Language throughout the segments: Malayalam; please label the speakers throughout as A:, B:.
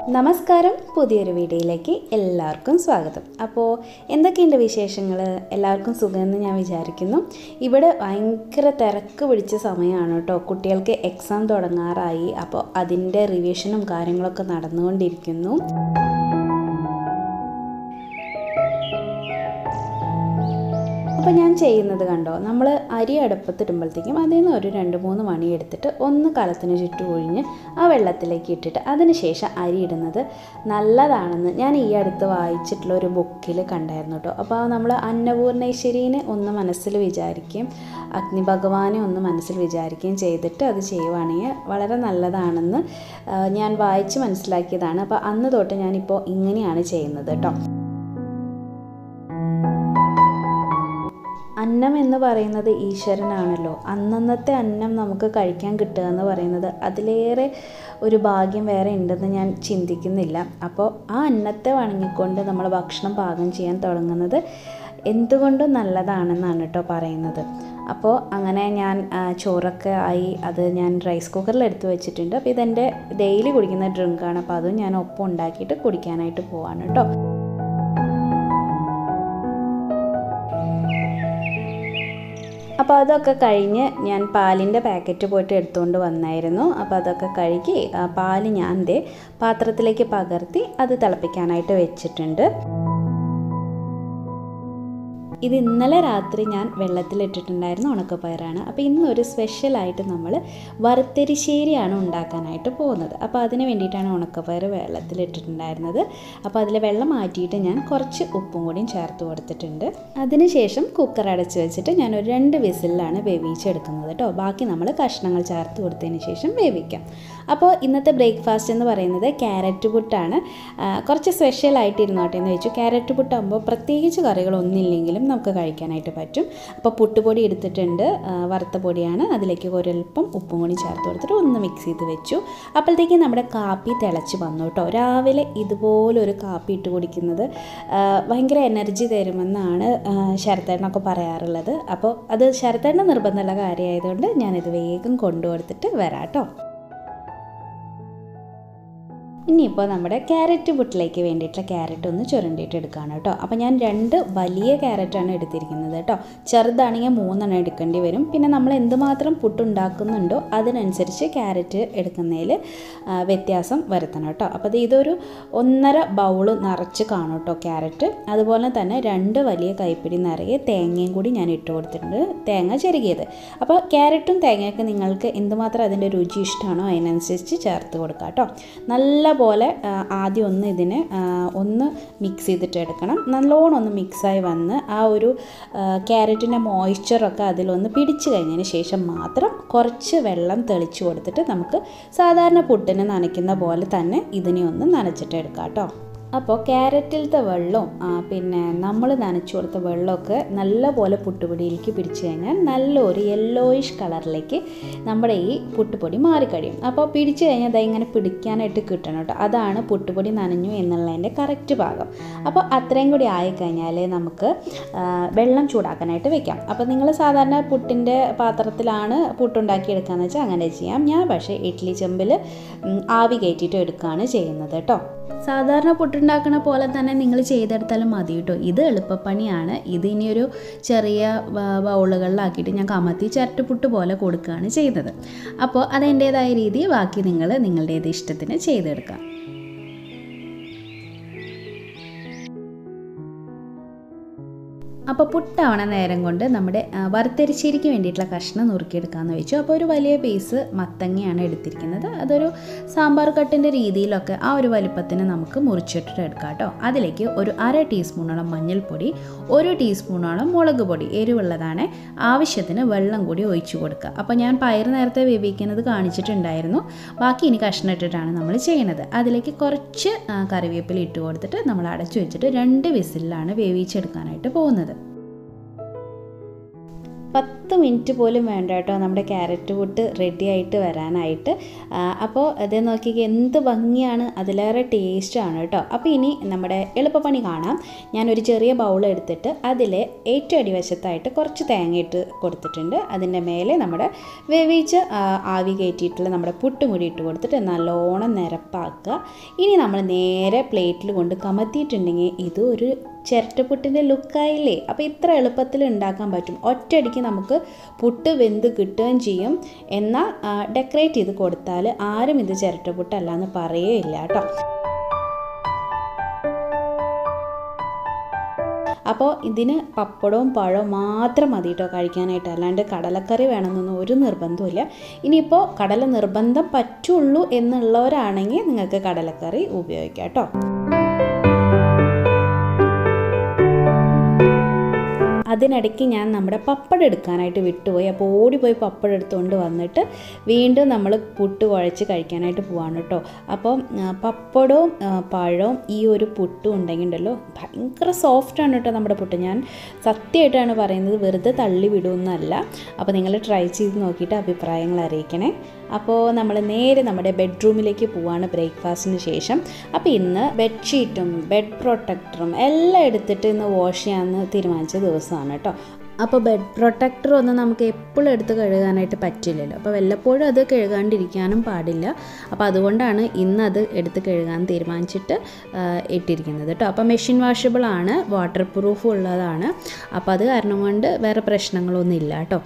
A: നമസ്കാരം പുതിയൊരു വീഡിയോയിലേക്ക് എല്ലാവർക്കും സ്വാഗതം അപ്പോൾ എന്തൊക്കെയുണ്ട് വിശേഷങ്ങൾ എല്ലാവർക്കും സുഖമെന്ന് ഞാൻ വിചാരിക്കുന്നു ഇവിടെ ഭയങ്കര തിരക്ക് പിടിച്ച സമയമാണ് കേട്ടോ കുട്ടികൾക്ക് എക്സാം തുടങ്ങാറായി അപ്പോൾ അതിൻ്റെ റിവിഷനും കാര്യങ്ങളൊക്കെ നടന്നുകൊണ്ടിരിക്കുന്നു അപ്പോൾ ഞാൻ ചെയ്യുന്നത് കണ്ടോ നമ്മൾ അരി അടുപ്പത്തിടുമ്പോഴത്തേക്കും അതിൽ നിന്ന് ഒരു രണ്ട് മൂന്ന് മണി എടുത്തിട്ട് ഒന്ന് കലത്തിന് ചുറ്റും ഒഴിഞ്ഞ് ആ വെള്ളത്തിലേക്ക് ഇട്ടിട്ട് അതിനുശേഷം അരി ഇടുന്നത് നല്ലതാണെന്ന് ഞാൻ ഈ അടുത്ത് വായിച്ചിട്ടുള്ള ഒരു ബുക്കിൽ കണ്ടായിരുന്നു കേട്ടോ അപ്പോൾ നമ്മൾ അന്നപൂർണേശ്വരീനെ ഒന്ന് മനസ്സിൽ വിചാരിക്കുകയും അഗ്നി ഭഗവാനെ ഒന്ന് മനസ്സിൽ വിചാരിക്കുകയും ചെയ്തിട്ട് അത് ചെയ്യുവാണെങ്കിൽ വളരെ നല്ലതാണെന്ന് ആ, ഞാൻ വായിച്ച് മനസ്സിലാക്കിയതാണ് അപ്പോൾ അന്ന് തൊട്ട് ഞാനിപ്പോൾ ഇങ്ങനെയാണ് ചെയ്യുന്നത് കേട്ടോ അന്നം എന്ന് പറയുന്നത് ഈശ്വരനാണല്ലോ അന്നന്നത്തെ അന്നം നമുക്ക് കഴിക്കാൻ കിട്ടുക എന്ന് പറയുന്നത് അതിലേറെ ഒരു ഭാഗ്യം വേറെ ഉണ്ടെന്ന് ഞാൻ ചിന്തിക്കുന്നില്ല അപ്പോൾ ആ അന്നത്തെ വണങ്ങിക്കൊണ്ട് നമ്മൾ ഭക്ഷണം പാകം ചെയ്യാൻ തുടങ്ങുന്നത് എന്തുകൊണ്ടും നല്ലതാണെന്നാണ് കേട്ടോ പറയുന്നത് അപ്പോൾ അങ്ങനെ ഞാൻ ആ, ചോറൊക്കെ ആയി അത് ഞാൻ റൈസ് കുക്കറിൽ എടുത്ത് വെച്ചിട്ടുണ്ട് അപ്പോൾ ഇതെൻ്റെ ഡെയിലി കുടിക്കുന്ന ഡ്രിങ്കാണ് അപ്പോൾ അതും ഞാൻ ഒപ്പം ഉണ്ടാക്കിയിട്ട് കുടിക്കാനായിട്ട് പോവാണ് കേട്ടോ അപ്പോൾ അതൊക്കെ കഴിഞ്ഞ് ഞാൻ പാലിൻ്റെ പാക്കറ്റ് പോയിട്ട് എടുത്തുകൊണ്ട് വന്നായിരുന്നു അപ്പോൾ അതൊക്കെ കഴുകി ആ പാല് ഞാൻ ദേ പാത്രത്തിലേക്ക് പകർത്തി അത് തിളപ്പിക്കാനായിട്ട് വെച്ചിട്ടുണ്ട് ഇത് ഇന്നലെ രാത്രി ഞാൻ വെള്ളത്തിലിട്ടിട്ടുണ്ടായിരുന്ന ഉണക്കപ്പയറാണ് അപ്പോൾ ഇന്നൊരു സ്പെഷ്യലായിട്ട് നമ്മൾ വറുത്തരിശ്ശേരിയാണ് ഉണ്ടാക്കാനായിട്ട് പോകുന്നത് അപ്പോൾ അതിന് വേണ്ടിയിട്ടാണ് ഉണക്കപ്പയർ വെള്ളത്തിലിട്ടിട്ടുണ്ടായിരുന്നത് അപ്പോൾ അതിൽ വെള്ളം മാറ്റിയിട്ട് ഞാൻ കുറച്ച് ഉപ്പും കൂടിയും ചേർത്ത് കൊടുത്തിട്ടുണ്ട് അതിനുശേഷം കുക്കർ അടച്ച് വെച്ചിട്ട് ഞാൻ ഒരു രണ്ട് വിസിലാണ് വേവിച്ചെടുക്കുന്നത് കേട്ടോ ബാക്കി നമ്മൾ കഷ്ണങ്ങൾ ചേർത്ത് കൊടുത്തതിന് ശേഷം വേവിക്കാം അപ്പോൾ ഇന്നത്തെ ബ്രേക്ക്ഫാസ്റ്റ് എന്ന് പറയുന്നത് ക്യാരറ്റ് പുട്ടാണ് ആ, കുറച്ച് സ്പെഷ്യലായിട്ട് ഇരുന്നോട്ടെ എന്ന് വെച്ചു ക്യാരറ്റ് പുട്ടാകുമ്പോൾ പ്രത്യേകിച്ച് കറികളൊന്നുമില്ലെങ്കിലും നമുക്ക് കഴിക്കാനായിട്ട് പറ്റും അപ്പോൾ പുട്ടുപൊടി എടുത്തിട്ടുണ്ട് ആ, വറുത്ത പൊടിയാണ് അതിലേക്ക് ഒരൽപ്പം ഉപ്പും കൂടി ചേർത്ത് കൊടുത്തിട്ട് ഒന്ന് മിക്സ് ചെയ്ത് വെച്ചു അപ്പോഴത്തേക്കും നമ്മുടെ കാപ്പി തിളച്ച് വന്നു കേട്ടോ രാവിലെ ഇതുപോലൊരു കാപ്പി ഇട്ട് കുടിക്കുന്നത് ആ, ഭയങ്കര എനർജി തരുമെന്നാണ് ആ, ശരത്തേട്ടനൊക്കെ പറയാറുള്ളത് അപ്പോൾ അത് ശരത്തേട്ടന് നിർബന്ധമുള്ള കാര്യമായതുകൊണ്ട് ഞാനിത് വേഗം കൊണ്ടുകൊടുത്തിട്ട് വരാം കേട്ടോ ഇനിയിപ്പോൾ നമ്മുടെ ക്യാരറ്റ് പുട്ടിലേക്ക് വേണ്ടിയിട്ടുള്ള ക്യാരറ്റ് ഒന്ന് ചുരണ്ടിയിട്ട് എടുക്കുകയാണ് കേട്ടോ അപ്പോൾ ഞാൻ രണ്ട് വലിയ ക്യാരറ്റാണ് എടുത്തിരിക്കുന്നത് കേട്ടോ ചെറുതാണെങ്കിൽ മൂന്നെണ്ണം എടുക്കേണ്ടി വരും പിന്നെ നമ്മൾ എന്തുമാത്രം പുട്ടുണ്ടാക്കുന്നുണ്ടോ അതിനനുസരിച്ച് ക്യാരറ്റ് എടുക്കുന്നതിൽ ആ, വ്യത്യാസം വരുത്തണം കേട്ടോ അപ്പോൾ ഇത് ഇതൊരു ഒന്നര ബൗള് നിറച്ച് കാണും കേട്ടോ ക്യാരറ്റ് അതുപോലെ തന്നെ രണ്ട് വലിയ കൈപ്പിടി നിറയെ തേങ്ങയും കൂടി ഞാൻ ഇട്ട് കൊടുത്തിട്ടുണ്ട് തേങ്ങ ചെരുകിയത് അപ്പോൾ ക്യാരറ്റും തേങ്ങയൊക്കെ നിങ്ങൾക്ക് എന്തുമാത്രം അതിൻ്റെ രുചി ഇഷ്ടമാണോ അതിനനുസരിച്ച് ചേർത്ത് കൊടുക്കുക കേട്ടോ നല്ല പോലെ ആ, ആദ്യം ഒന്ന് ഇതിനെ ആ, ഒന്ന് മിക്സ് ചെയ്തിട്ട് എടുക്കണം നല്ലോണം ഒന്ന് മിക്സായി വന്ന് ആ ഒരു ക്യാരറ്റിൻ്റെ മോയ്സ്ചറൊക്കെ അതിലൊന്ന് പിടിച്ചു കഴിഞ്ഞതിന് ശേഷം മാത്രം കുറച്ച് വെള്ളം തെളിച്ച് കൊടുത്തിട്ട് നമുക്ക് സാധാരണ പുട്ടിന് നനയ്ക്കുന്ന പോലെ തന്നെ ഇതിനെ ഒന്ന് നനച്ചിട്ട് എടുക്കാം കേട്ടോ അപ്പോൾ ക്യാരറ്റിലത്തെ വെള്ളവും ആ, പിന്നെ നമ്മൾ നനച്ചു കൊടുത്ത വെള്ളമൊക്കെ നല്ലപോലെ പുട്ടുപൊടിയിലേക്ക് പിടിച്ചു കഴിഞ്ഞാൽ നല്ലൊരു യെല്ലോയിഷ് കളറിലേക്ക് നമ്മുടെ ഈ പുട്ടുപൊടി മാറിക്കഴിയും അപ്പോൾ പിടിച്ചു കഴിഞ്ഞാൽ അത് ഇങ്ങനെ പിടിക്കാനായിട്ട് കിട്ടണം കേട്ടോ അതാണ് പുട്ടുപൊടി നനഞ്ഞു എന്നുള്ളതിൻ്റെ കറക്റ്റ് ഭാഗം അപ്പോൾ അത്രയും കൂടി ആയിക്കഴിഞ്ഞാൽ നമുക്ക് ആ, വെള്ളം ചൂടാക്കാനായിട്ട് വെക്കാം അപ്പോൾ നിങ്ങൾ സാധാരണ പുട്ടിൻ്റെ പാത്രത്തിലാണ് പുട്ടുണ്ടാക്കി എടുക്കുകയെന്ന് വെച്ചാൽ അങ്ങനെ ചെയ്യാം ഞാൻ പക്ഷേ ഇഡ്ഡലി ചെമ്പിൽ ഉം, ആവി കയറ്റിയിട്ട് എടുക്കുകയാണ് ചെയ്യുന്നത് കേട്ടോ സാധാരണ പുട്ടുണ്ടാക്കണ പോലെ തന്നെ നിങ്ങൾ ചെയ്തെടുത്താലും മതി കേട്ടോ ഇത് എളുപ്പപ്പണിയാണ് ഇത് ഇനിയൊരു ചെറിയ ബ- ബൗളുകളിലാക്കിയിട്ട് ഞാൻ കമത്തി ചിരട്ടുപുട്ട് പോലെ കൊടുക്കുകയാണ് ചെയ്യുന്നത് അപ്പോൾ അതിൻ്റേതായ രീതി ബാക്കി നിങ്ങൾ നിങ്ങളുടേത് ഇഷ്ടത്തിന് ചെയ്തെടുക്കാം അപ്പോൾ പുട്ടാവണ നേരം കൊണ്ട് നമ്മുടെ ആ, വറുത്തരിശ്ശേരിക്ക് വേണ്ടിയിട്ടുള്ള കഷ്ണം നുറുക്കിയെടുക്കാമെന്ന് വെച്ചു അപ്പോൾ ഒരു വലിയ പീസ് മത്തങ്ങയാണ് എടുത്തിരിക്കുന്നത് അതൊരു സാമ്പാർ കട്ടിൻ്റെ രീതിയിലൊക്കെ ആ ഒരു വലിപ്പത്തിന് നമുക്ക് മുറിച്ചിട്ടിട്ട് എടുക്കാം കേട്ടോ അതിലേക്ക് ഒരു അര ടീസ്പൂണോളം മഞ്ഞൾപ്പൊടി ഒരു ടീസ്പൂണോളം മുളക് പൊടി എരിവുള്ളതാണ് ആവശ്യത്തിന് വെള്ളം കൂടി ഒഴിച്ചു കൊടുക്കുക അപ്പോൾ ഞാൻ പയർ നേരത്തെ വേവിക്കുന്നത് കാണിച്ചിട്ടുണ്ടായിരുന്നു ബാക്കി ഇനി കഷ്ണം ഇട്ടിട്ടാണ് നമ്മൾ ചെയ്യുന്നത് അതിലേക്ക് കുറച്ച് ആ, കറിവേപ്പില ഇട്ട് കൊടുത്തിട്ട് നമ്മൾ അടച്ചു വെച്ചിട്ട് രണ്ട് വിസിലാണ് വേവിച്ചെടുക്കാനായിട്ട് പോകുന്നത് പത്ത് മിനിറ്റ് പോലും വേണ്ട കേട്ടോ നമ്മുടെ ക്യാരറ്റ് പുട്ട് റെഡി ആയിട്ട് വരാനായിട്ട് ആ, അപ്പോൾ അത് നോക്കിക്കുക എന്ത് ഭംഗിയാണ് അതിലേറെ ടേസ്റ്റാണ് കേട്ടോ അപ്പോൾ ഇനി നമ്മുടെ എളുപ്പപ്പണി കാണാം ഞാനൊരു ചെറിയ ബൗൾ എടുത്തിട്ട് അതിൽ ഏറ്റവും അടിവശത്തായിട്ട് കുറച്ച് തേങ്ങ ഇട്ട് കൊടുത്തിട്ടുണ്ട് അതിൻ്റെ മേലെ നമ്മുടെ വേവിച്ച് ആ, ആവി കയറ്റിയിട്ടുള്ള നമ്മുടെ പുട്ടും കൂടി ഇട്ട് കൊടുത്തിട്ട് നല്ലോണം നിരപ്പാക്കുക ഇനി നമ്മൾ നേരെ പ്ലേറ്റിൽ കൊണ്ട് കമത്തിയിട്ടുണ്ടെങ്കിൽ ഇത് ഒരു ചിരട്ടപ്പുട്ടിൻ്റെ ലുക്കായില്ലേ അപ്പോൾ ഇത്ര എളുപ്പത്തിൽ ഉണ്ടാക്കാൻ പറ്റും ഒറ്റയടിക്ക് നമുക്ക് പുട്ട് വെന്ത് കിട്ടുകയും ചെയ്യും എന്നാൽ ഡെക്കറേറ്റ് ചെയ്ത് കൊടുത്താൽ ആരും ഇത് ചിരട്ടപ്പുട്ടല്ല എന്ന് പറയുകയില്ല കേട്ടോ അപ്പോൾ ഇതിന് പപ്പടവും പഴവും മാത്രം മതി കേട്ടോ കഴിക്കാനായിട്ട് അല്ലാണ്ട് കടലക്കറി വേണമെന്നൊന്നും ഒരു നിർബന്ധമില്ല ഇനിയിപ്പോൾ കടല നിർബന്ധം പറ്റുള്ളൂ എന്നുള്ളവരാണെങ്കിൽ നിങ്ങൾക്ക് കടലക്കറി ഉപയോഗിക്കാം കേട്ടോ അതിനിടയ്ക്ക് ഞാൻ നമ്മുടെ പപ്പടം എടുക്കാനായിട്ട് വിട്ടുപോയി അപ്പോൾ ഓടിപ്പോയി പപ്പടം എടുത്തുകൊണ്ട് വന്നിട്ട് വീണ്ടും നമ്മൾ പുട്ട് കുഴച്ച് കഴിക്കാനായിട്ട് പോവാണ് കേട്ടോ അപ്പോൾ ആ, പപ്പടവും ആ, പഴവും ഈ ഒരു പുട്ടും ഉണ്ടെങ്കിൽ ഉണ്ടല്ലോ ഭയങ്കര സോഫ്റ്റാണ് കേട്ടോ നമ്മുടെ പുട്ട് ഞാൻ സത്യമായിട്ടാണ് പറയുന്നത് വെറുതെ തള്ളി വിടുമെന്നല്ല അപ്പോൾ നിങ്ങൾ ട്രൈ ചെയ്ത് നോക്കിയിട്ട് അഭിപ്രായങ്ങൾ അറിയിക്കണേ അപ്പോൾ നമ്മൾ നേരെ നമ്മുടെ ബെഡ്റൂമിലേക്ക് പോവാണ് ബ്രേക്ക്ഫാസ്റ്റിന് ശേഷം അപ്പോൾ ഇന്ന് ബെഡ്ഷീറ്റും ബെഡ് പ്രൊട്ടക്ടറും എല്ലാം എടുത്തിട്ട് ഇന്ന് വാഷ് ചെയ്യാമെന്ന് തീരുമാനിച്ച ദിവസമാണ് കേട്ടോ അപ്പോൾ ബെഡ് പ്രൊട്ടക്ടർ ഒന്നും നമുക്ക് എപ്പോഴും എടുത്ത് കഴുകാനായിട്ട് പറ്റില്ലല്ലോ അപ്പോൾ വല്ലപ്പോഴും അത് കഴുകാണ്ടിരിക്കാനും പാടില്ല അപ്പോൾ അതുകൊണ്ടാണ് ഇന്ന് അത് എടുത്ത് കഴുകാൻ തീരുമാനിച്ചിട്ട് ആ, ഇട്ടിരിക്കുന്നത് കേട്ടോ അപ്പോൾ മെഷീൻ വാഷബിൾ ആണ് വാട്ടർ പ്രൂഫ് ഉള്ളതാണ് അപ്പോൾ അത് കാരണം കൊണ്ട് വേറെ പ്രശ്നങ്ങളൊന്നും ഇല്ല കേട്ടോ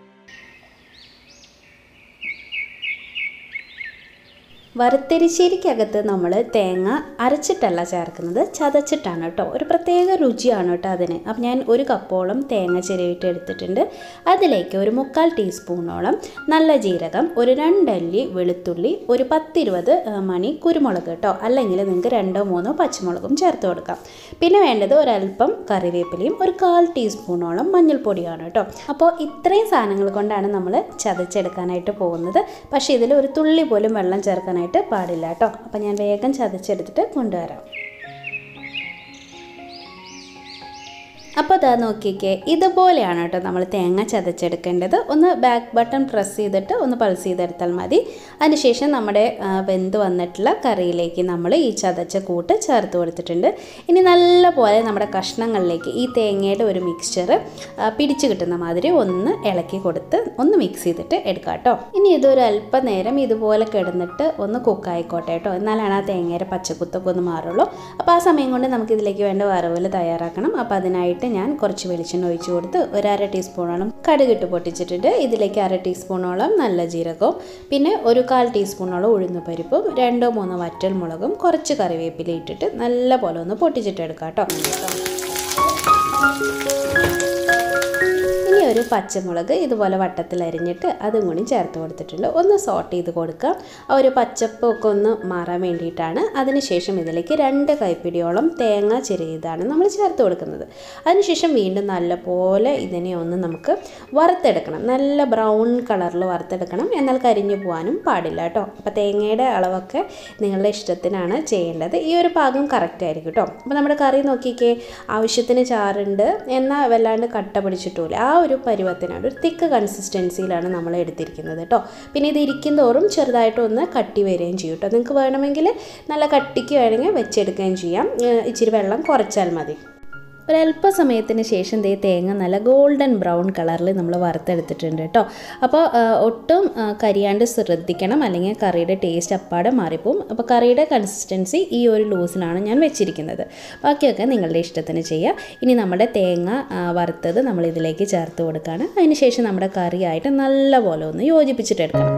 A: വറുത്തരിശ്ശേരിക്കകത്ത് നമ്മൾ തേങ്ങ അരച്ചിട്ടല്ല ചേർക്കുന്നത് ചതച്ചിട്ടാണ് കേട്ടോ ഒരു പ്രത്യേക രുചിയാണ് കേട്ടോ അതിന് അപ്പം ഞാൻ ഒരു കപ്പോളം തേങ്ങ ചിരവിട്ട് എടുത്തിട്ടുണ്ട് അതിലേക്ക് ഒരു മുക്കാൽ ടീസ്പൂണോളം നല്ല ജീരകം ഒരു രണ്ടല്ലി വെളുത്തുള്ളി ഒരു പത്തിരുപത് ആ, മണി കുരുമുളക് കേട്ടോ അല്ലെങ്കിൽ നിങ്ങൾക്ക് രണ്ടോ മൂന്നോ പച്ചമുളകും ചേർത്ത് കൊടുക്കാം പിന്നെ വേണ്ടത് ഒരല്പം കറിവേപ്പിലയും ഒരു കാൽ ടീസ്പൂണോളം മഞ്ഞൾപ്പൊടിയാണ് കേട്ടോ അപ്പോൾ ഇത്രയും സാധനങ്ങൾ കൊണ്ടാണ് നമ്മൾ ചതച്ചെടുക്കാനായിട്ട് പോകുന്നത് പക്ഷേ ഇതിൽ ഒരു തുള്ളി പോലും വെള്ളം ചേർക്കാനായിട്ട് പാടില്ല കേട്ടോ അപ്പോൾ ഞാൻ വേഗം ചതച്ചെടുത്തിട്ട് കൊണ്ടുവരാം അപ്പോൾ ഇതാ നോക്കിക്കേ ഇതുപോലെയാണ് കേട്ടോ നമ്മൾ തേങ്ങ ചതച്ചെടുക്കേണ്ടത് ഒന്ന് ബാക്ക് ബട്ടൺ പ്രസ് ചെയ്തിട്ട് ഒന്ന് പൾസ് ചെയ്തെടുത്താൽ മതി അതിനുശേഷം നമ്മുടെ ആ, വെന്ത് വന്നിട്ടുള്ള കറിയിലേക്ക് നമ്മൾ ഈ ചതച്ച കൂട്ട് ചേർത്ത് കൊടുത്തിട്ടുണ്ട് ഇനി നല്ലപോലെ നമ്മുടെ കഷ്ണങ്ങളിലേക്ക് ഈ തേങ്ങയുടെ ഒരു മിക്സ്ചർ പിടിച്ചു കിട്ടുന്ന മാതിരി ഒന്ന് ഇളക്കി കൊടുത്ത് ഒന്ന് മിക്സ് ചെയ്തിട്ട് എടുക്കാം കേട്ടോ ഇനി ഇതൊരു അല്പനേരം ഇതുപോലെ കിടന്നിട്ട് ഒന്ന് കുക്കായിക്കോട്ടെ കേട്ടോ എന്നാലാണ് ആ തേങ്ങയുടെ പച്ചക്കുത്തൊക്കെ ഒന്ന് മാറുള്ളൂ അപ്പോൾ ആ സമയം കൊണ്ട് നമുക്ക് ഇതിലേക്ക് വേണ്ട വറവൽ തയ്യാറാക്കണം അപ്പോൾ അതിനായിട്ട് ഞാൻ കുറച്ച് വെളിച്ചെണ്ണ ഒഴിച്ച് കൊടുത്ത് ഒരു അര ടീസ്പൂണോളം കടുകിട്ട് പൊട്ടിച്ചിട്ടുണ്ട് ഇതിലേക്ക് അര ടീസ്പൂണോളം നല്ല ജീരകവും പിന്നെ ഒരു കാൽ ടീസ്പൂണോളം ഉഴുന്ന പരിപ്പും രണ്ടോ മൂന്നോ വറ്റൽ മുളകും കുറച്ച് കറിവേപ്പില ഇട്ടിട്ട് നല്ല പോലെ ഒന്ന് പൊട്ടിച്ചിട്ടെടുക്കാം കേട്ടോ ഇനി ഒരു പച്ചമുളക് ഇതുപോലെ വട്ടത്തിൽ അരിഞ്ഞിട്ട് അതും കൂടി ചേർത്ത് കൊടുത്തിട്ടുണ്ട് ഒന്ന് സോട്ട് ചെയ്ത് കൊടുക്കാം ആ ഒരു പച്ചപ്പൊക്കെ ഒന്ന് മാറാൻ വേണ്ടിയിട്ടാണ് അതിനുശേഷം ഇതിലേക്ക് രണ്ട് കൈപ്പിടിയോളം തേങ്ങ ചെറിയതാണ് നമ്മൾ ചേർത്ത് കൊടുക്കുന്നത് അതിനുശേഷം വീണ്ടും നല്ലപോലെ ഇതിനെ ഒന്ന് നമുക്ക് വറുത്തെടുക്കണം നല്ല ബ്രൗൺ കളറിൽ വറുത്തെടുക്കണം എന്നാൽ കരിഞ്ഞു പോകാനും പാടില്ല കേട്ടോ അപ്പോൾ തേങ്ങയുടെ അളവൊക്കെ നിങ്ങളുടെ ഇഷ്ടത്തിനാണ് ചെയ്യേണ്ടത് ഈ ഒരു പാകം കറക്റ്റ് ആയിരിക്കും കേട്ടോ അപ്പോൾ നമ്മുടെ കറി നോക്കിക്കേ ആവശ്യത്തിന് ചാറുണ്ട് എന്നാൽ വല്ലാണ്ട് കട്ട പിടിച്ചിട്ടില്ല ആ ഒരു പരുവത്തിനാണ് ഒരു തിക്ക് കൺസിസ്റ്റൻസിയിലാണ് നമ്മൾ എടുത്തിരിക്കുന്നത് കേട്ടോ പിന്നെ ഇത് ഇരിക്കും തോറും ചെറുതായിട്ട് ഒന്ന് കട്ടി വരികയും ചെയ്യും കേട്ടോ നിങ്ങൾക്ക് വേണമെങ്കിൽ നല്ല കട്ടിക്ക് വേണമെങ്കിൽ വെച്ചെടുക്കുകയും ചെയ്യാം ഏഹ് ഇച്ചിരി വെള്ളം കുറച്ചാൽ മതി ഒരല്പസമയത്തിന് ശേഷം ദേ തേങ്ങ നല്ല ഗോൾഡൻ ബ്രൗൺ കളറിൽ നമ്മൾ വറുത്തെടുത്തിട്ടുണ്ട് കേട്ടോ അപ്പോൾ ആ, ഒട്ടും ആ, കരിയാണ്ട് ശ്രദ്ധിക്കണം അല്ലെങ്കിൽ കറിയുടെ ടേസ്റ്റ് അപ്പാടെ മാറിപ്പോവും അപ്പോൾ കറിയുടെ കൺസിസ്റ്റൻസി ഈ ഒരു ലൂസിനാണ് ഞാൻ വെച്ചിരിക്കുന്നത് ബാക്കിയൊക്കെ നിങ്ങളുടെ ഇഷ്ടത്തിന് ചെയ്യുക ഇനി നമ്മുടെ തേങ്ങ ആ, വറുത്തത് നമ്മൾ ഇതിലേക്ക് ചേർത്ത് കൊടുക്കുകയാണ് അതിനുശേഷം നമ്മുടെ കറിയായിട്ട് നല്ലപോലെ ഒന്ന് യോജിപ്പിച്ചിട്ടെടുക്കണം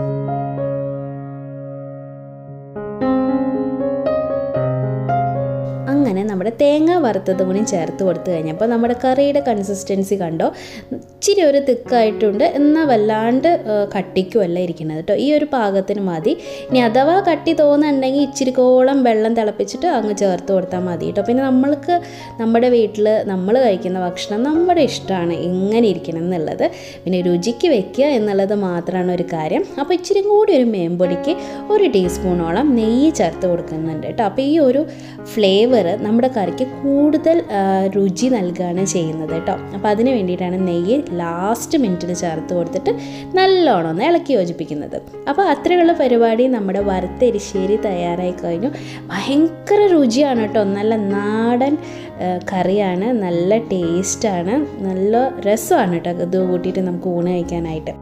A: അങ്ങനെ നമ്മുടെ തേങ്ങ വറുത്തത് കൂടി ചേർത്ത് കൊടുത്തു കഴിഞ്ഞപ്പോൾ നമ്മുടെ കറിയുടെ കൺസിസ്റ്റൻസി കണ്ടോ ഇച്ചിരി ഒരു തിക്കായിട്ടുണ്ട് എന്നാൽ വല്ലാണ്ട് ആ, കട്ടിക്കുമല്ല ഇരിക്കുന്നത് കേട്ടോ ഈ ഒരു പാകത്തിന് മതി ഇനി അഥവാ കട്ടി തോന്നുന്നുണ്ടെങ്കിൽ ഇച്ചിരി കോളം വെള്ളം തിളപ്പിച്ചിട്ട് അങ്ങ് ചേർത്ത് കൊടുത്താൽ മതി കേട്ടോ പിന്നെ നമ്മൾക്ക് നമ്മുടെ വീട്ടിൽ നമ്മൾ കഴിക്കുന്ന ഭക്ഷണം നമ്മുടെ ഇഷ്ടമാണ് എങ്ങനെ ഇരിക്കണം എന്നുള്ളത് പിന്നെ രുചിക്ക് വെക്കുക എന്നുള്ളത് മാത്രമാണ് ഒരു കാര്യം അപ്പോൾ ഇച്ചിരി കൂടി ഒരു മേമ്പൊടിക്ക് ഒരു ടീസ്പൂണോളം നെയ്യ് ചേർത്ത് കൊടുക്കുന്നുണ്ട് കേട്ടോ അപ്പോൾ ഈ ഒരു ഫ്ലേവർ നമ്മുടെ കറിക്ക് കൂടുതൽ ആ, രുചി നൽകുകയാണ് ചെയ്യുന്നത് കേട്ടോ അപ്പോൾ അതിന് വേണ്ടിയിട്ടാണ് നെയ്യ് ലാസ്റ്റ് മിനിറ്റിൽ ചേർത്ത് കൊടുത്തിട്ട് നല്ലോണം ഒന്ന് ഇളക്കി യോജിപ്പിക്കുന്നത് അപ്പോൾ അത്രയുള്ള പരിപാടി നമ്മുടെ വറുത്തെരിശ്ശേരി തയ്യാറായി കഴിഞ്ഞു ഭയങ്കര രുചിയാണ് കേട്ടോ നല്ല നാടൻ ആ, കറിയാണ് നല്ല ടേസ്റ്റാണ് നല്ല രസമാണ് കേട്ടോ ഇത് കൂട്ടിയിട്ട് നമുക്ക് ഊണ് കഴിക്കാനായിട്ട്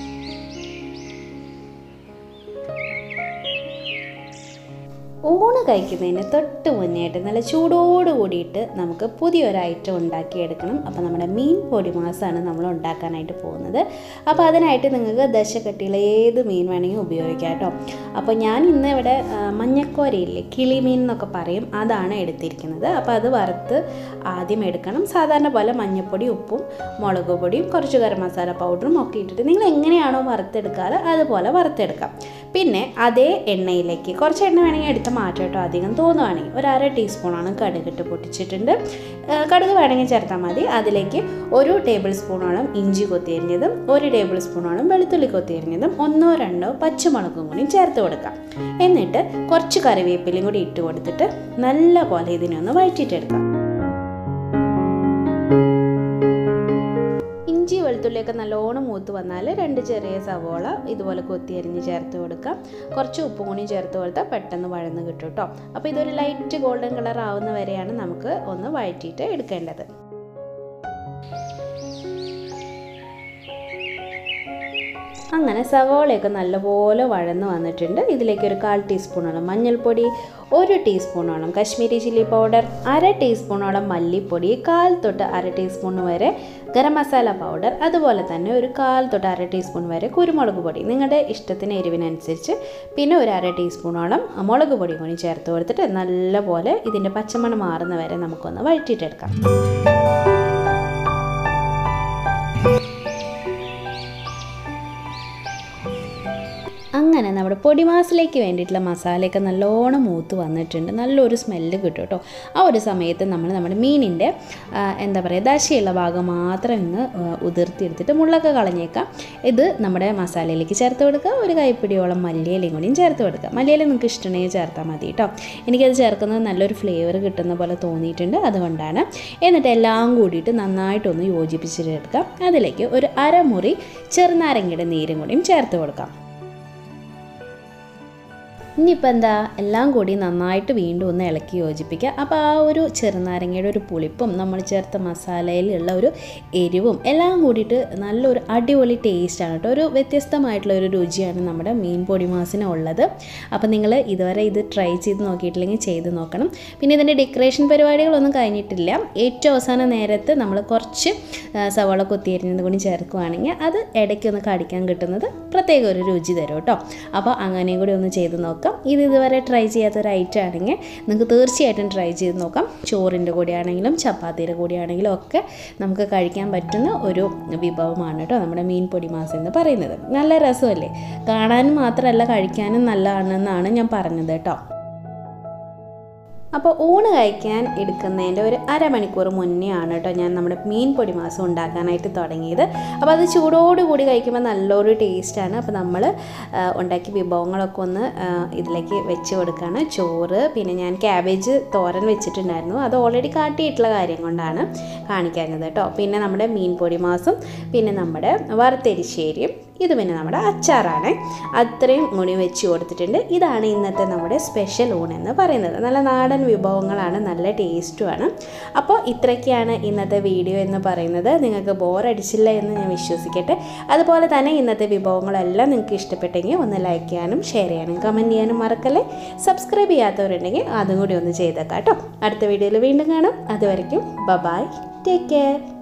A: ഊണ് കഴിക്കുന്നതിന് തൊട്ട് മുന്നേയായിട്ട് നല്ല ചൂടോട് കൂടിയിട്ട് നമുക്ക് പുതിയൊരു ഐറ്റം ഉണ്ടാക്കിയെടുക്കണം അപ്പോൾ നമ്മുടെ മീൻ പൊടി മാസമാണ് നമ്മൾ ഉണ്ടാക്കാനായിട്ട് പോകുന്നത് അപ്പോൾ അതിനായിട്ട് നിങ്ങൾക്ക് ദശക്കട്ടിയിൽ ഏത് മീൻ വേണമെങ്കിൽ ഉപയോഗിക്കാം കേട്ടോ അപ്പോൾ ഞാൻ ഇന്ന് ഇവിടെ ആ, മഞ്ഞക്കോരയില്ലേ കിളിമീൻ എന്നൊക്കെ പറയും അതാണ് എടുത്തിരിക്കുന്നത് അപ്പോൾ അത് വറുത്ത് ആദ്യം എടുക്കണം സാധാരണ പോലെ മഞ്ഞൾപ്പൊടി ഉപ്പും മുളക് പൊടിയും കുറച്ച് ഗരം മസാല പൗഡറും ഒക്കെ ഇട്ടിട്ട് നിങ്ങൾ എങ്ങനെയാണോ വറുത്തെടുക്കാറ് അതുപോലെ വറുത്തെടുക്കാം പിന്നെ അതേ എണ്ണയിലേക്ക് കുറച്ച് എണ്ണ വേണമെങ്കിൽ എടുത്ത് മാറ്റാം കേട്ടോ അധികം തോന്നുവാണെങ്കിൽ ഒരു അര ടീസ്പൂണാണ് കടുകിട്ട് പൊട്ടിച്ചിട്ടുണ്ട് ആ, കടുക് വേണമെങ്കിൽ ചേർത്താൽ മതി അതിലേക്ക് ഒരു ടേബിൾ സ്പൂണോളം ഇഞ്ചി കൊത്തിയരിഞ്ഞതും ഒരു ടേബിൾ സ്പൂണോളം വെളുത്തുള്ളി കൊത്തിയരിഞ്ഞതും ഒന്നോ രണ്ടോ പച്ചമുളകും കൂടി ചേർത്ത് കൊടുക്കാം എന്നിട്ട് കുറച്ച് കറിവേപ്പിലയും കൂടി ഇട്ട് കൊടുത്തിട്ട് നല്ല പോലെ ഇതിനെ ഒന്ന് വഴറ്റിയിട്ടെടുക്കാം ഇഞ്ചി വെളുത്തുള്ളിയൊക്കെ നല്ലോണം മൂത്ത് വന്നാൽ രണ്ട് ചെറിയ സവോള ഇതുപോലെ കൊത്തി അരിഞ്ഞ് ചേർത്ത് കൊടുക്കാം കുറച്ച് ഉപ്പും കൂടി ചേർത്ത് കൊടുത്താൽ പെട്ടെന്ന് വഴന്ന് കിട്ടും കേട്ടോ അപ്പോൾ ഇതൊരു ലൈറ്റ് ഗോൾഡൻ കളർ ആവുന്ന വരെയാണ് നമുക്ക് ഒന്ന് വഴറ്റിയിട്ട് എടുക്കേണ്ടത് അങ്ങനെ സവോളയൊക്കെ നല്ലപോലെ വഴന്ന് വന്നിട്ടുണ്ട് ഇതിലേക്ക് ഒരു കാൽ ടീസ്പൂണോളം മഞ്ഞൾപ്പൊടി ഒരു ടീസ്പൂണോളം കശ്മീരി ചില്ലി പൗഡർ അര ടീസ്പൂണോളം മല്ലിപ്പൊടി കാൽ തൊട്ട് അര ടീസ്പൂൺ വരെ ഗരം മസാല പൗഡർ അതുപോലെ തന്നെ ഒരു കാൽ തൊട്ട് അര ടീസ്പൂൺ വരെ കുരുമുളക് പൊടി നിങ്ങളുടെ ഇഷ്ടത്തിന് എരിവിനനുസരിച്ച് പിന്നെ ഒരു അര ടീസ്പൂണോളം മുളക് പൊടി കൂടി ചേർത്ത് കൊടുത്തിട്ട് നല്ലപോലെ ഇതിൻ്റെ പച്ചമണം മാറുന്ന വരെ നമുക്കൊന്ന് വഴറ്റിയിട്ടെടുക്കാം അങ്ങനെ നമ്മുടെ പൊടിമാസിലേക്ക് വേണ്ടിയിട്ടുള്ള മസാലയൊക്കെ നല്ലോണം മൂത്ത് വന്നിട്ടുണ്ട് നല്ലൊരു സ്മെല്ല് കിട്ടും കേട്ടോ ആ ഒരു സമയത്ത് നമ്മൾ നമ്മുടെ മീനിൻ്റെ ആ, എന്താ പറയുക ദശയുള്ള ഭാഗം മാത്രം ഇന്ന് ആ, ഉതിർത്തിയെടുത്തിട്ട് മുള്ളൊക്കെ കളഞ്ഞേക്കാം ഇത് നമ്മുടെ മസാലയിലേക്ക് ചേർത്ത് കൊടുക്കുക ഒരു കൈപ്പിടിയോളം മല്ലിയിലയും കൂടിയും ചേർത്ത് കൊടുക്കുക മല്ലിയില നിങ്ങൾക്ക് ഇഷ്ടമുണ്ടെങ്കിൽ ചേർത്താൽ മതി കേട്ടോ എനിക്കത് ചേർക്കുന്നത് നല്ലൊരു ഫ്ലേവർ കിട്ടുന്ന പോലെ തോന്നിയിട്ടുണ്ട് അതുകൊണ്ടാണ് എന്നിട്ട് എല്ലാം കൂടിയിട്ട് നന്നായിട്ടൊന്ന് യോജിപ്പിച്ചിട്ടെടുക്കാം അതിലേക്ക് ഒരു അരമുറി ചെറുനാരങ്ങയുടെ നീരും കൂടിയും ചേർത്ത് കൊടുക്കാം ഇനിയിപ്പോൾ എന്താ എല്ലാം കൂടി നന്നായിട്ട് വീണ്ടും ഒന്ന് ഇളക്കി യോജിപ്പിക്കുക അപ്പോൾ ആ ഒരു ചെറുനാരങ്ങയുടെ ഒരു പുളിപ്പും നമ്മൾ ചേർത്ത മസാലയിലുള്ള ഒരു എരിവും എല്ലാം കൂടിയിട്ട് നല്ലൊരു അടിപൊളി ടേസ്റ്റാണ് കേട്ടോ ഒരു വ്യത്യസ്തമായിട്ടുള്ള ഒരു രുചിയാണ് നമ്മുടെ മീൻ പൊടി മാസിന് ഉള്ളത് അപ്പോൾ നിങ്ങൾ ഇതുവരെ ഇത് ട്രൈ ചെയ്ത് നോക്കിയിട്ടില്ലെങ്കിൽ ചെയ്ത് നോക്കണം പിന്നെ ഇതിൻ്റെ ഡെക്കറേഷൻ പരിപാടികളൊന്നും കഴിഞ്ഞിട്ടില്ല ഏറ്റവും അവസാന നേരത്ത് നമ്മൾ കുറച്ച് ആ, സവാള കൊത്തിയരിഞ്ഞത് കൂടി ചേർക്കുവാണെങ്കിൽ അത് ഇടയ്ക്കൊന്ന് കടിക്കാൻ കിട്ടുന്നത് പ്രത്യേക ഒരു രുചി തരും കേട്ടോ അപ്പോൾ അങ്ങനെയും കൂടി ഒന്ന് ചെയ്ത് നോക്കാം ഇത് ഇതുവരെ ട്രൈ ചെയ്യാത്ത ഒരു ഐറ്റം ആണെങ്കിൽ നിങ്ങൾക്ക് തീർച്ചയായിട്ടും ട്രൈ ചെയ്ത് നോക്കാം ചോറിൻ്റെ കൂടെ ആണെങ്കിലും ചപ്പാത്തിയുടെ കൂടെ ആണെങ്കിലും ഒക്കെ നമുക്ക് കഴിക്കാൻ പറ്റുന്ന ഒരു വിഭവമാണ് കേട്ടോ നമ്മുടെ മീൻ പൊടി മാസം എന്ന് പറയുന്നത് നല്ല രസമല്ലേ കാണാനും മാത്രമല്ല കഴിക്കാനും നല്ലതാണെന്നാണ് ഞാൻ പറഞ്ഞത് കേട്ടോ അപ്പോൾ ഊണ് കഴിക്കാൻ എടുക്കുന്നതിൻ്റെ ഒരു അരമണിക്കൂർ മുന്നേ ആണ് കേട്ടോ ഞാൻ നമ്മുടെ മീൻ പൊടി മാസം ഉണ്ടാക്കാനായിട്ട് തുടങ്ങിയത് അപ്പോൾ അത് ചൂടോടുകൂടി കഴിക്കുമ്പോൾ നല്ലൊരു ടേസ്റ്റാണ് അപ്പോൾ നമ്മൾ ഉണ്ടാക്കിയ വിഭവങ്ങളൊക്കെ ഒന്ന് ആ, ഇതിലേക്ക് വെച്ച് കൊടുക്കുകയാണ് ചോറ് പിന്നെ ഞാൻ ക്യാബേജ് തോരൻ വെച്ചിട്ടുണ്ടായിരുന്നു അത് ഓൾറെഡി കാട്ടിയിട്ടുള്ള കാര്യം കൊണ്ടാണ് കാണിക്കാഞ്ഞത് കേട്ടോ പിന്നെ നമ്മുടെ മീൻ പൊടി മാസം പിന്നെ നമ്മുടെ വറുത്തെരിശ്ശേരിയും ഇത് പിന്നെ നമ്മുടെ അച്ചാറാണ് അത്രയും കൂടി വെച്ച് കൊടുത്തിട്ടുണ്ട് ഇതാണ് ഇന്നത്തെ നമ്മുടെ സ്പെഷ്യൽ ഊൺ എന്ന് പറയുന്നത് നല്ല നാടൻ വിഭവങ്ങളാണ് നല്ല ടേസ്റ്റുമാണ് അപ്പോൾ ഇത്രയൊക്കെയാണ് ഇന്നത്തെ വീഡിയോ എന്ന് പറയുന്നത് നിങ്ങൾക്ക് ബോറടിച്ചില്ല എന്ന് ഞാൻ വിശ്വസിക്കട്ടെ അതുപോലെ തന്നെ ഇന്നത്തെ വിഭവങ്ങളെല്ലാം നിങ്ങൾക്ക് ഇഷ്ടപ്പെട്ടെങ്കിൽ ഒന്ന് ലൈക്ക് ചെയ്യാനും ഷെയർ ചെയ്യാനും കമൻറ്റ് ചെയ്യാനും മറക്കല്ലേ സബ്സ്ക്രൈബ് ചെയ്യാത്തവരുണ്ടെങ്കിൽ അതും കൂടി ഒന്ന് ചെയ്തേക്കാം കേട്ടോ അടുത്ത വീഡിയോയിൽ വീണ്ടും കാണാം അതുവരയ്ക്കും ബ ബായ് ടേക്ക് കെയർ